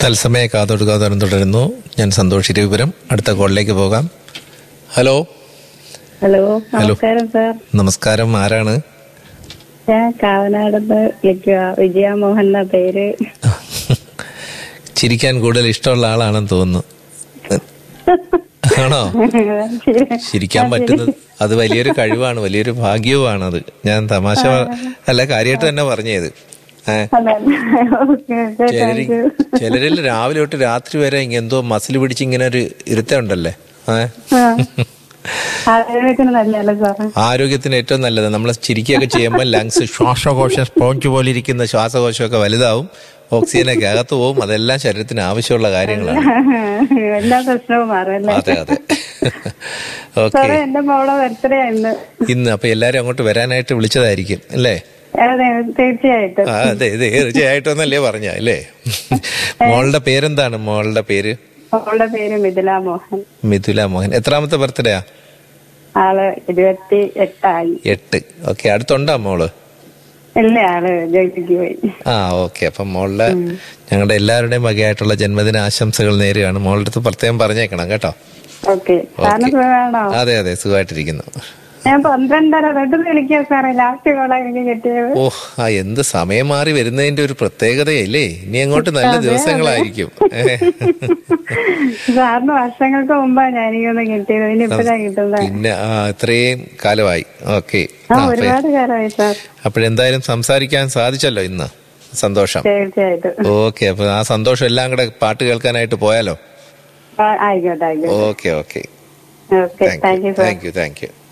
തത്സമയ കാതോടുകാതോരം തുടരുന്നു ഞാൻ സന്തോഷ് ഇരുവിപുരം അടുത്ത കോളിലേക്ക് പോകാം ഹലോ ഹലോ നമസ്കാരം സാർ നമസ്കാരം ആരാണ് ഞാൻ കാവനാടുന്ന് വിളിക്കുക വിജയമോഹൻ എന്ന പേര് ചിരിക്കാൻ കൂടുതൽ ഇഷ്ടമുള്ള ആളാണെന്ന് തോന്നുന്നു ആണോ ചിരിക്കാൻ പറ്റുന്നത് അത് വലിയൊരു കഴിവാണ് വലിയൊരു ഭാഗ്യവുമാണ് അത് ഞാൻ തമാശ പ- അല്ല കാര്യമായിട്ട് തന്നെ പറഞ്ഞത് ഏ, ചിലര് ചിലരിൽ രാവിലെ തൊട്ട് രാത്രി വരെ ഇങ്ങ എന്തോ മസിൽ പിടിച്ച് ഇങ്ങനെ ഒരു ഇരുത്തമുണ്ടല്ലേ ഏഹ് ആരോഗ്യത്തിന് നല്ലതല്ലേ സാറേ ആരോഗ്യത്തിന് ഏറ്റവും നല്ലത് നമ്മൾ ചിരിക്കുകയൊക്കെ ചെയ്യുമ്പോൾ ലങ്സ് ശ്വാസകോശം സ്പോഞ്ച് പോലെ ഇരിക്കുന്ന ശ്വാസകോശമൊക്കെ വലുതാവും ഓക്സിജനൊക്കെ അകത്ത് പോവും അതെല്ലാം ശരീരത്തിന് ആവശ്യമുള്ള കാര്യങ്ങളാണ് എല്ലാ പ്രശ്നവും മാറല്ലേ അതെ അതെ ഓക്കെ സാറേ എന്റെ മോളെ ബർത്ത്ഡേ ഇന്ന് ഇന്ന് അപ്പൊ എല്ലാരും അങ്ങോട്ട് വരാനായിട്ട് വിളിച്ചതായിരിക്കും അല്ലേ അതെ തീർച്ചയായിട്ടും ആ അതെ ഇത് തീർച്ചയായിട്ടൊന്നല്ലേ പറഞ്ഞ അല്ലേ മോളുടെ പേരെന്താണ് മോളുടെ പേര് മോളുടെ പേര് മിഥില മോഹൻ മിഥുല മോഹൻ എത്രാമത്തെ ബർത്ത്ഡേയാ ആള് ഇരുപത്തി എട്ടായി എട്ട് ഓക്കെ അടുത്തുണ്ടോ മോള് ഇല്ല ആള് ജോലിക്ക് പോയി ആ ഓക്കെ അപ്പം മോളുടെ ഞങ്ങളുടെ എല്ലാവരുടെയും വകയായിട്ടുള്ള ജന്മദിന ആശംസകൾ നേരുകയാണ് മോളുടെ അടുത്ത് പ്രത്യേകം പറഞ്ഞേക്കണം കേട്ടോ ഓക്കെ സാറിന് സുഖമാണോ അതെ അതെ സുഖമായിട്ടിരിക്കുന്നു ഞാൻ പന്ത്രണ്ടര തൊട്ട് വിളിക്കാം സാറേ ലാസ്റ്റ് കോളാ എനിക്ക് കിട്ടിയത് ഓ ആ എന്ത് സമയം മാറി വരുന്നതിന്റെ ഒരു പ്രത്യേകതയല്ലേ ഇനി അങ്ങോട്ട് നല്ല ദിവസങ്ങളായിരിക്കും ഏ. സാറിന് വർഷങ്ങൾക്ക് മുമ്പാ ഞാനിക്കൊന്ന് കിട്ടിയത് ഇനി ഇപ്പഴാ കിട്ടുന്നത് പിന്നെ ആ ഇത്രയും കാലമായി ഓക്കെ ആ ഒരുപാട് കാലമായി സാർ അപ്പോഴെന്തായാലും സംസാരിക്കാൻ സാധിച്ചല്ലോ ഇന്ന് സന്തോഷം തീർച്ചയായിട്ടും ഓക്കെ അപ്പൊ ആ സന്തോഷം എല്ലാം കൂടെ പാട്ട് കേൾക്കാനായിട്ട് പോയാലോ ആ, ആയിക്കോട്ടെ ആയിക്കോട്ടെ okay okay okay thank you sir thank you thank U